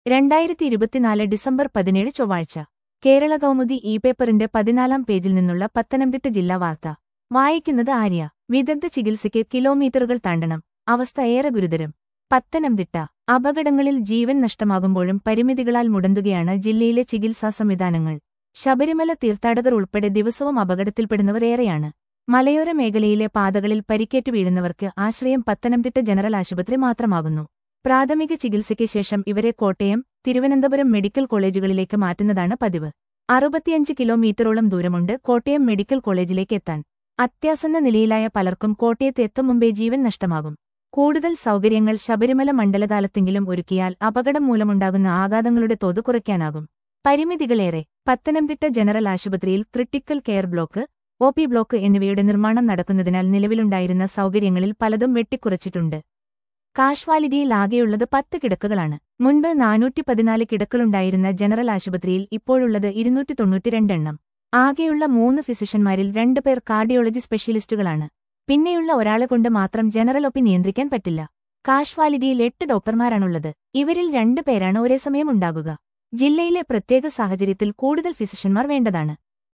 രണ്ടായിരത്തി ഇരുപത്തിനാല് ഡിസംബർ പതിനേഴ് ചൊവ്വാഴ്ച കേരള കൗമുദി ഇ പേപ്പറിന്റെ പതിനാലാം പേജിൽ നിന്നുള്ള പത്തനംതിട്ട ജില്ലാ വാർത്ത വായിക്കുന്നത് ആര്യ വിദഗ്ധ ചികിത്സയ്ക്ക് കിലോമീറ്ററുകൾ താണ്ടണം അവസ്ഥ ഏറെ ഗുരുതരം പത്തനംതിട്ട അപകടങ്ങളിൽ ജീവൻ നഷ്ടമാകുമ്പോഴും പരിമിതികളാൽ മുടന്തുകയാണ് ജില്ലയിലെ ചികിത്സാ സംവിധാനങ്ങൾ ശബരിമല തീർത്ഥാടകർ ഉൾപ്പെടെ ദിവസവും അപകടത്തിൽപ്പെടുന്നവർ ഏറെയാണ് മലയോര മേഖലയിലെ പാതകളിൽ പരിക്കേറ്റ് വീഴുന്നവർക്ക് ആശ്രയം പത്തനംതിട്ട ജനറൽ ആശുപത്രി മാത്രമാകുന്നു പ്രാഥമിക ചികിത്സയ്ക്ക് ശേഷം ഇവരെ കോട്ടയം തിരുവനന്തപുരം മെഡിക്കൽ കോളേജുകളിലേക്ക് മാറ്റുന്നതാണ് പതിവ് അറുപത്തിയഞ്ച് കിലോമീറ്ററോളം ദൂരമുണ്ട് കോട്ടയം മെഡിക്കൽ കോളേജിലേക്ക് എത്താൻ അത്യാസന്ന നിലയിലായ പലർക്കും കോട്ടയത്ത് എത്തും മുമ്പേ ജീവൻ നഷ്ടമാകും കൂടുതൽ സൗകര്യങ്ങൾ ശബരിമല മണ്ഡലകാലത്തെങ്കിലും ഒരുക്കിയാൽ അപകടം മൂലമുണ്ടാകുന്ന ആഘാതങ്ങളുടെ തോത് കുറയ്ക്കാനാകും പരിമിതികളേറെ പത്തനംതിട്ട ജനറൽ ആശുപത്രിയിൽ critical care block O P block എന്നിവയുടെ നിർമ്മാണം നടക്കുന്നതിനാൽ നിലവിലുണ്ടായിരുന്ന സൗകര്യങ്ങളിൽ പലതും വെട്ടിക്കുറച്ചിട്ടുണ്ട് കാഷ്വാലിറ്റിയിൽ ആകെയുള്ളത് പത്ത് കിടക്കുകളാണ് മുൻപ് നാനൂറ്റി പതിനാല് കിടക്കളുണ്ടായിരുന്ന ജനറൽ ആശുപത്രിയിൽ ഇപ്പോഴുള്ളത് ഇരുന്നൂറ്റി തൊണ്ണൂറ്റിരണ്ട് എണ്ണം ആകെയുള്ള മൂന്ന് ഫിസിഷ്യന്മാരിൽ രണ്ടുപേർ കാർഡിയോളജി സ്പെഷ്യലിസ്റ്റുകളാണ് പിന്നെയുള്ള ഒരാളെ കൊണ്ട് മാത്രം ജനറൽ ഒപ്പി നിയന്ത്രിക്കാൻ പറ്റില്ല കാഷ്വാലിറ്റിയിൽ എട്ട് ഡോക്ടർമാരാണുള്ളത് ഇവരിൽ രണ്ടു പേരാണ് ഒരേ സമയം ഉണ്ടാകുക ജില്ലയിലെ പ്രത്യേക സാഹചര്യത്തിൽ കൂടുതൽ ഫിസിഷ്യന്മാർ വേണ്ടതാണ്